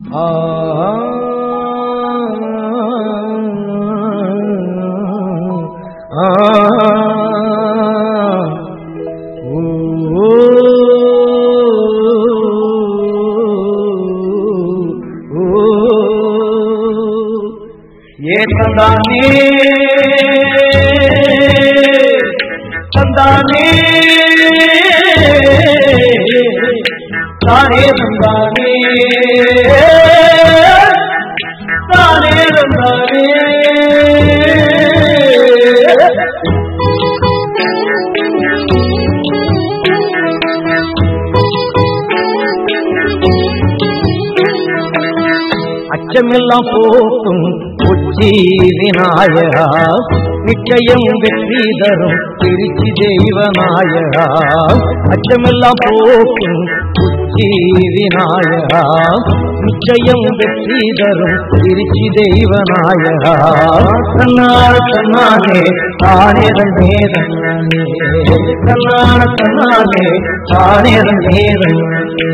ஏற்றந்தானே தந்தானே தானே தந்தானே தானே தந்தானே அச்சமெல்லாம் போக்கும் உச்சி விநாயகா நிச்சயம் வெற்றி தரும் திருச்சி தெய்வநாயகா அச்சமெல்லாம் போக்கும் உச்சி விநாயகா நிச்சயம் வெற்றி தரும் திருச்சி தெய்வநாயகா தன்னார் தன்னானே தானே தன்னே தன்னானே தன்னான தன்னானே தானே தன்னே தன்னானே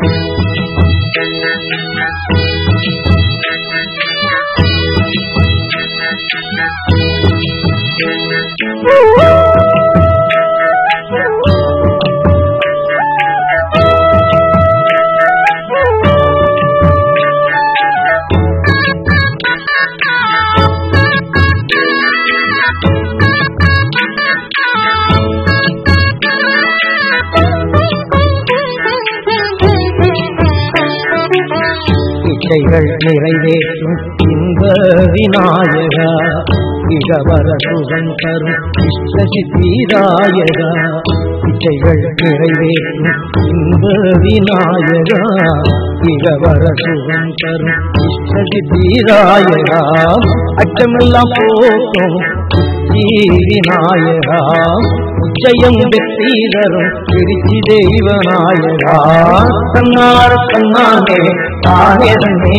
இச்சைகள் நிறைவேற்றும் இன்ப விநாயகா இகவர சுகம் தரும் இஷ்ட சித்தீராயகா இச்சைகள் நிறைவேற்றும் இன்ப விநாயகா இகவர சுகம் தரும் இஷ்ட சித்தீராயகா அச்சமெல்லாம் போக்கும் விநாயகா உச்சயம் வெற்றி தரும் திருச்சி தெய்வநாயகா தன்னார் தன்னானே தானே தன்னே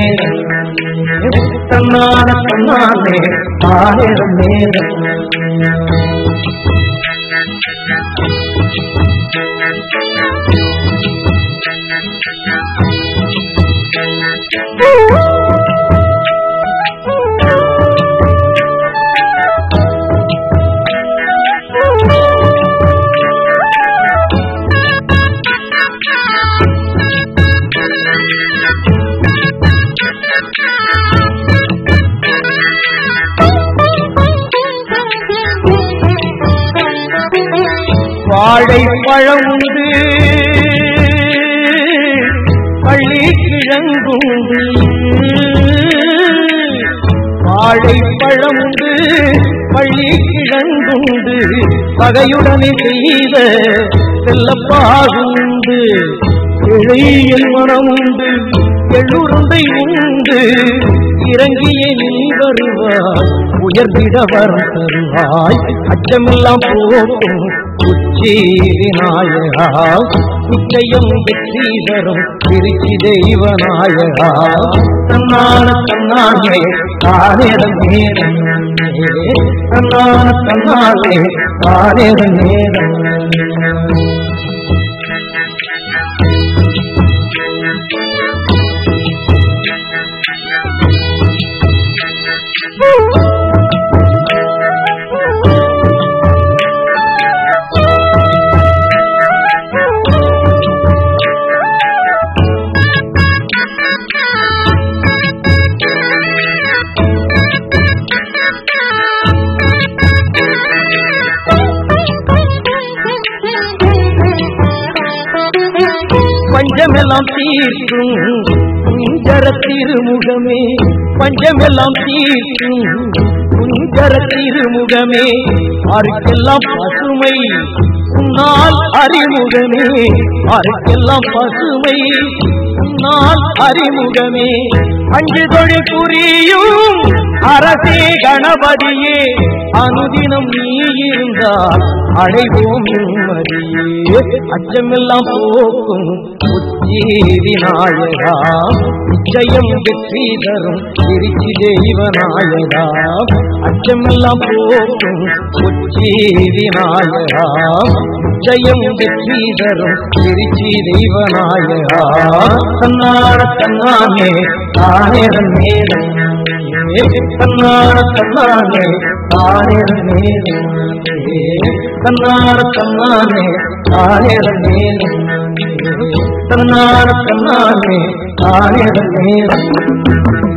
தன்னான தன்னானே தானே தன்னே வாழை பழம் உண்டு பள்ளி கிழங்குண்டு வாழை பழம் உண்டு பள்ளி கிழங்குண்டு பகையுடனே செய்த செல்லப்பாகுண்டு இழையில் மரம் உண்டு எள்ளுருண்டை உண்டு இறங்கிய நீ வருவாய் உயர்ந்திட வரம் தருவாய் அச்சமெல்லாம் போக்கும் உச்சி விநாயகா நிச்சயம் வெற்றி தரும் திருச்சி தெய்வநாயகா தன்னான தன்னானே தானேதன் நேரம் தன்னான தன்னானே தானேதன் நேரம் பஞ்சமெல்லாம் தீர்க்கும் குஞ்சர திருமுகமே பஞ்சமெல்லாம் தீர்க்கும் குஞ்சர திருமுகமே ஆருக்கெல்லாம் பசுமை உன்னால் அறிமுகமே ஆருக்கெல்லாம் பசுமை உன்னால் அறிமுகமே அஞ்சு தொழில் புரியும் அரசே கணபதியே அனுதினம் நீ இருந்தால் அடைவோம் நிம்மதியே அச்சமெல்லாம் போக்கும் உச்சி விநாயகா நிச்சயம் வெற்றி தரும் திருச்சி தெய்வநாயகா அச்சமெல்லாம் போக்கும் உச்சி விநாயகா நிச்சயம் வெற்றி தரும் திருச்சி தெய்வநாயகா தன்னான தன்னானே தானேரம் நேரம் தன்னார தன்னானே தானேரம் நேரம் தன்னார தன்னானே தானேரம் நேரம் தன்னார தன்னானே தானேரம் நேரம்